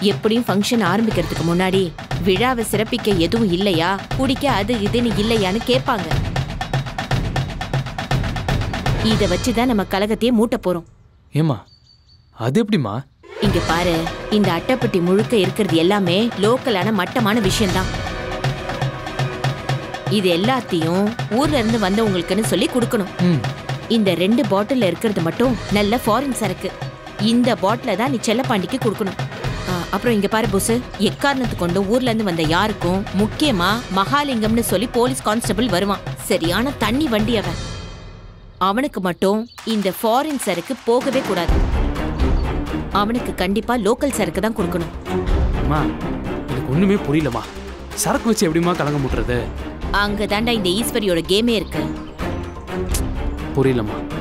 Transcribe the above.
எப்படியும் ஃபங்க்ஷன் ஆரம்பிக்கிறதுக்கு முன்னாடி விழாவை சிறப்பிக்க எதுவும் இல்லையா குடிக்க அது இதுன்னு இல்லையான்னு கேட்பாங்க இத வச்சுதான் நம்ம கலகத்தையே மூட்ட போறோம் ஏம்மா அது எப்படிம்மா இங்க பாரு இந்த அட்டைப்பட்டி முழுக்க இருக்கிறது எல்லாமே லோக்கலான மட்டமான விஷயம்தான் இது எல்லாத்தையும் ஊர்ல இருந்து வந்தவங்களுக்குன்னு சொல்லி கொடுக்கணும் ம் இந்த ரெண்டு பாட்டில்ல இருக்கிறது மட்டும் நல்ல ஃபாரின் சரக்கு இந்த பாட்டில தான் நீ செல்லப்பாண்டிக்கு கொடுக்கணும் ஆ, அப்புறம் இங்க பாரு போஸ் எக்காரணத்து கொண்டு ஊர்ல இருந்து வந்த யாருக்கும் முக்கியமா மகாலிங்கம்னு சொல்லி போலீஸ் கான்ஸ்டபிள் வருவான் சரியான தண்ணி வண்டி அவன் அவனுக்கு மட்டும் இந்த ஃபாரின் சரக்கு போகவே கூடாது அவனுக்கு கண்டிப்பா லோக்கல் சரக்கு தான் கொடுக்கணும் அம்மா எனக்கு ஒண்ணுமே புரியலம்மா சரக்கு வச்சு எப்படிம்மா கலங்க முட்டுறது அங்க தாண்டா இந்த ஈஸ்வரியோட கேமே இருக்கு புரியலம்மா